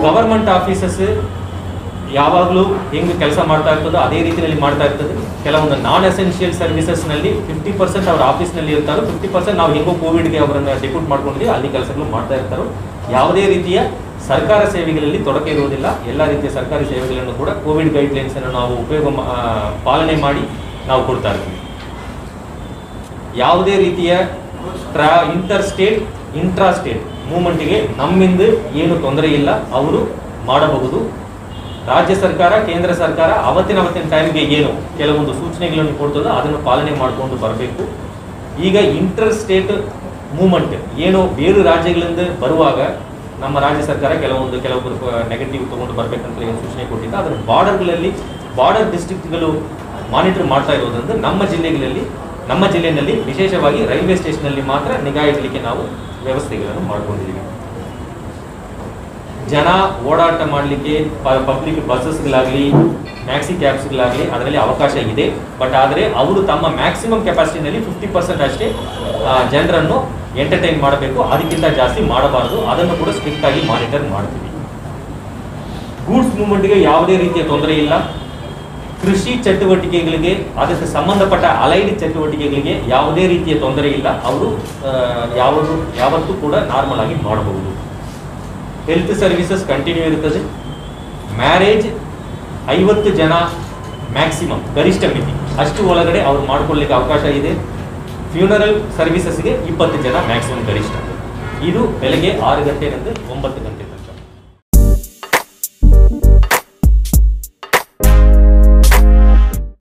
government offices ಯಾವಾಗಲೂ ಹೆಂಗೆ ಕೆಲಸ ಮಾಡ್ತಾ ಇರ್ತದೋ ಅದೇ ರೀತಿಯಲ್ಲಿ ಮಾಡ್ತಾ ಇರ್ತದೆ ಕೆಲವೊಂದು ನಾನ್ ಎಸೆನ್ಷಿಯಲ್ ಸರ್ವಿಸಸ್ನಲ್ಲಿ ಫಿಫ್ಟಿ ಪರ್ಸೆಂಟ್ ಅವ್ರ ಆಫೀಸ್ನಲ್ಲಿ ಇರ್ತಾರೋ ಫಿಫ್ಟಿ ಪರ್ಸೆಂಟ್ ನಾವು ಹೆಂಗೋ ಕೋವಿಡ್ಗೆ ಅವರನ್ನು ಡೆಪ್ಯೂಟ್ ಮಾಡ್ಕೊಂಡಿದ್ದೀವಿ ಅಲ್ಲಿ ಕೆಲಸಗಳು ಮಾಡ್ತಾ ಇರ್ತಾರೋ ಯಾವುದೇ ರೀತಿಯ ಸರ್ಕಾರ ಸೇವೆಗಳಲ್ಲಿ ತೊಡಕೆ ಇರುವುದಿಲ್ಲ ಎಲ್ಲ ರೀತಿಯ ಸರ್ಕಾರಿ ಸೇವೆಗಳನ್ನು ಕೂಡ ಕೋವಿಡ್ ಗೈಡ್ಲೈನ್ಸ್ ಅನ್ನು ನಾವು ಉಪಯೋಗ ಮಾ- ಆ, ಪಾಲನೆ ಮಾಡಿ ನಾವು ಕೊಡ್ತಾ ಇರ್ತೀವಿ ಯಾವುದೇ ರೀತಿಯ ಟ್ರಾ ಇಂಟರ್ ಸ್ಟೇಟ್ ಇಂಟ್ರಾ ಸ್ಟೇಟ್ ಮೂವ್ಮೆಂಟ್ಗೆ ನಮ್ಮಿಂದ ಏನು ತೊಂದರೆ ಇಲ್ಲ ಅವರು ಮಾಡಬಹುದು ರಾಜ್ಯ ಸರ್ಕಾರ ಕೇಂದ್ರ ಸರ್ಕಾರ ಅವತ್ತಿನ ಅವತ್ತಿನ ಟೈಮ್ಗೆ ಏನು ಕೆಲವೊಂದು ಸೂಚನೆಗಳನ್ನು ಕೊಡ್ತದೋ ಅದನ್ನು ಪಾಲನೆ ಮಾಡಿಕೊಂಡು ಬರಬೇಕು ಈಗ ಇಂಟರ್ ಸ್ಟೇಟ್ ಮೂವ್ಮೆಂಟ್ ಏನು ಬೇರೆ ರಾಜ್ಯಗಳಿಂದ ಬರುವಾಗ ನಮ್ಮ ರಾಜ್ಯ ಸರ್ಕಾರ ಕೆಲವೊಂದು ಕೆಲವೊಬ್ಬರು ನೆಗೆಟಿವ್ ತಗೊಂಡು ಬರ್ಬೇಕಂತ ಏನು ಸೂಚನೆ ಕೊಟ್ಟಿದ್ದ ಅದರ ಬಾರ್ಡರ್ಗಳಲ್ಲಿ ಬಾರ್ಡರ್ ಡಿಸ್ಟ್ರಿಕ್ಟ್ಗಳು ಮಾನಿಟರ್ ಮಾಡ್ತಾ ಇರೋದ್ರಿಂದ ನಮ್ಮ ಜಿಲ್ಲೆಗಳಲ್ಲಿ ನಮ್ಮ ಜಿಲ್ಲೆಯಲ್ಲಿ ವಿಶೇಷವಾಗಿ ರೈಲ್ವೆ ಸ್ಟೇಷನಲ್ಲಿ ಮಾತ್ರ ನಿಗಾ ಇಡಲಿಕ್ಕೆ ನಾವು ವ್ಯವಸ್ಥೆಗಳನ್ನು ಮಾಡ್ಕೊಂಡಿದ್ದೀವಿ ಜನ ಓಡಾಟ ಮಾಡಲಿಕ್ಕೆ ಪಬ್ಲಿಕ್ ಬಸ್ಸಸ್ಗಳಾಗಲಿ ಮ್ಯಾಕ್ಸಿ ಕ್ಯಾಬ್ಸ್ಗಳಾಗಲಿ ಅದರಲ್ಲಿ ಅವಕಾಶ ಇದೆ ಬಟ್ ಆದರೆ ಅವರು ತಮ್ಮ ಮ್ಯಾಕ್ಸಿಮಮ್ ಕೆಪಾಸಿಟಿನಲ್ಲಿ ಫಿಫ್ಟಿ ಪರ್ಸೆಂಟ್ ಅಷ್ಟೇ ಆ, ಜನರನ್ನು ಎಂಟರ್ಟೈನ್ ಮಾಡಬೇಕು ಅದಕ್ಕಿಂತ ಜಾಸ್ತಿ ಮಾಡಬಾರದು ಅದನ್ನು ಕೂಡ ಸ್ಟ್ರಿಕ್ಟ್ ಆಗಿ ಮಾನಿಟರ್ ಮಾಡ್ತೀವಿ ಗೂಡ್ಸ್ ಮೂವ್ಮೆಂಟ್ಗೆ ಯಾವುದೇ ರೀತಿಯ ತೊಂದರೆ ಇಲ್ಲ ಕೃಷಿ ಚಟುವಟಿಕೆಗಳಿಗೆ ಅದಕ್ಕೆ ಸಂಬಂಧಪಟ್ಟ ಅಲೈಡ್ ಚಟುವಟಿಕೆಗಳಿಗೆ ಯಾವುದೇ ರೀತಿಯ ತೊಂದರೆ ಇಲ್ಲ ಅವರು ಯಾವುದು ಯಾವತ್ತೂ ಕೂಡ ನಾರ್ಮಲ್ ಆಗಿ ಮಾಡಬಹುದು ಹೆಲ್ತ್ ಸರ್ವಿಸಸ್ ಕಂಟಿನ್ಯೂ ಇರುತ್ತದೆ ಮ್ಯಾರೇಜ್ ಐವತ್ತು ಜನ ಮ್ಯಾಕ್ಸಿಮಮ್ ಗರಿಷ್ಠ ಮಿತಿ ಅಷ್ಟು ಒಳಗಡೆ ಅವ್ರು ಮಾಡ್ಕೊಳ್ಳಿಕ್ಕೆ ಅವಕಾಶ ಇದೆ ಫ್ಯೂನರಲ್ ಸರ್ವಿಸಸ್ಗೆ ಇಪ್ಪತ್ತು ಜನ ಮ್ಯಾಕ್ಸಿಮಮ್ ಗರಿಷ್ಠ ಇದು ಬೆಳಗ್ಗೆ ಆರು ಗಂಟೆಯಿಂದ ಒಂಬತ್ತು ಗಂಟೆ